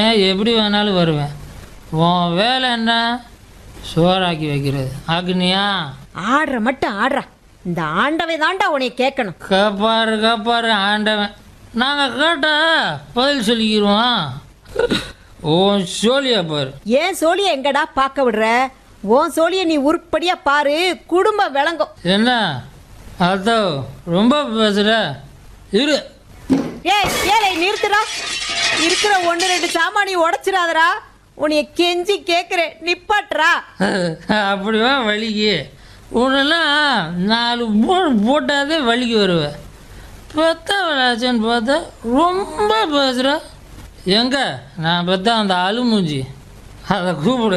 எப்படி வேணாலும் வருவேன் உன் வேலை என்ன சோறாக்கி வைக்கிறது அக்னியா ஆடுற மட்டும் ஆடுறா இந்த ஆண்டவை தான்டா உன்னைய கேட்கணும் கப்பாரு கப்பாரு ஆண்டவன் நாங்கள் கேட்டா பதில் சொல்லிக்கிடுவோம் உன் சோழியா பாரு ஏன் சோழிய எங்கடா பார்க்க விடுற உன் சோழிய நீ உருப்படியா பாரு குடும்பம் விளங்கும் என்ன அதோ ரொம்ப பேசுகிற இரு ஏய் ஏழை நிறுத்துடா இருக்கிற ஒன்று ரெண்டு சாமானி உடைச்சிடாதடா உன்னைய கெஞ்சி கேட்குறேன் நிப்பாட்டுறா அப்படிவா வலிக்கு உன்னெல்லாம் நாலு மூணு போட்டாதே வலிக்கு வருவேன் பெத்த விளாச்சன்னு பார்த்தா ரொம்ப பேசுகிற எங்க நான் பெத்த அந்த அழுமூஞ்சி அதை கூப்பிடு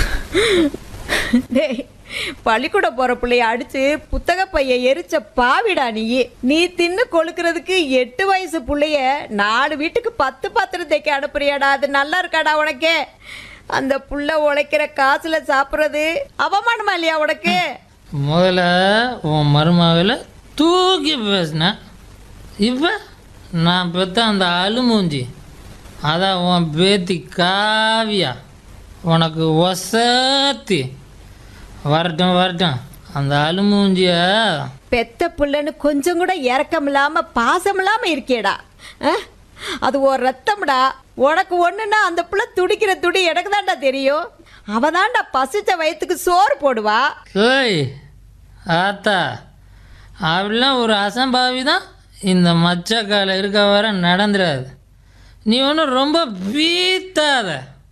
டேய் பள்ளிக்கூடம் போற பிள்ளைய அடிச்சு புத்தக பைய எரிச்ச பாவிடா நீ நீ தின்னு கொழுக்கிறதுக்கு எட்டு வயசு புள்ளைய நாலு வீட்டுக்கு பத்து பாத்திரம் தைக்க அனுப்புறியாடா அது நல்லா இருக்காடா உனக்கு அந்த புள்ள உழைக்கிற காசுல சாப்பிட்றது அவமானமா இல்லையா உனக்கு முதல்ல உன் மருமகளை தூக்கி பேசினேன் இப்போ நான் பெத்த அந்த அழுமூஞ்சி அதான் உன் பேத்தி காவியா உனக்கு ஒசத்தி வரட்டும் வரட்டும் அந்த அழுமூஞ்சிய பெத்த புள்ளன்னு கொஞ்சம் கூட இறக்கம் இல்லாம பாசம் இல்லாம இருக்கியடா அஹ்? அது ஒரு ரத்தம்டா உனக்கு ஒண்ணுன்னா அந்த புள்ள துடிக்கிற துடி எனக்கு தான்டா தெரியும் அவ தான்டா பசிச்ச வயித்துக்கு சோறு போடுவா ஏய் ஆத்தா அப்படிலாம் ஒரு அசம்பாவி தான் இந்த மச்சக்கால இருக்க வர நடந்துடாது நீ ஒன்றும் ரொம்ப பீத்தாத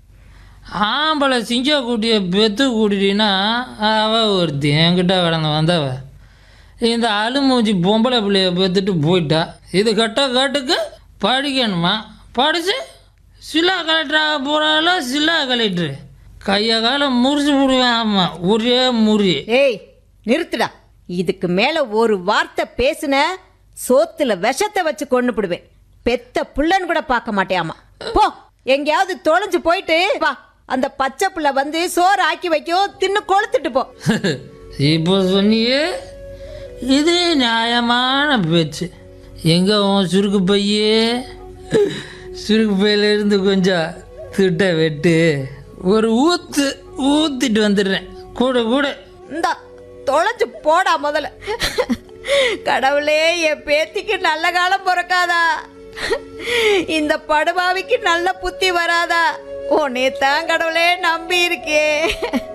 ஆம்பளை சிங்க கூட்டிய பெத்து கூட்டிட்டினா அவ ஒருத்தி என்கிட்ட கடந்து வந்தவ இந்த அழுமூஞ்சி பொம்பளை பிள்ளைய பெத்துட்டு போயிட்டா இது கட்ட கட்டுக்கு படிக்கணுமா படித்து சிலா கலெக்டராக போகிறால சிலா கலெக்டரு கையை காலம் முறிச்சு விடுவேன் ஆமாம் ஒரே முறி ஏய் நிறுத்துடா இதுக்கு மேல ஒரு வார்த்தை பேசுன சோத்துல விஷத்தை வச்சு கொண்டு போடுவேன் பெத்த புள்ளன்னு கூட பார்க்க மாட்டேயாமா போ எங்கேயாவது தொலைஞ்சு போயிட்டு வா அந்த பச்சை புள்ள வந்து சோறு ஆக்கி வைக்கும் தின்னு கொளுத்துட்டு போ இப்போ சொன்னியே இது நியாயமான பேச்சு எங்கே உன் சுருக்கு பையே சுருக்கு பையில இருந்து கொஞ்சம் திட்ட வெட்டு ஒரு ஊத்து ஊத்திட்டு வந்துடுறேன் கூட கூட இந்தா தொலைஞ்சு போடா முதல்ல கடவுளே என் பேத்திக்கு நல்ல காலம் பிறக்காதா இந்த படுபாவிக்கு நல்ல புத்தி வராதா உன்னை தான் கடவுளே நம்பி இருக்கே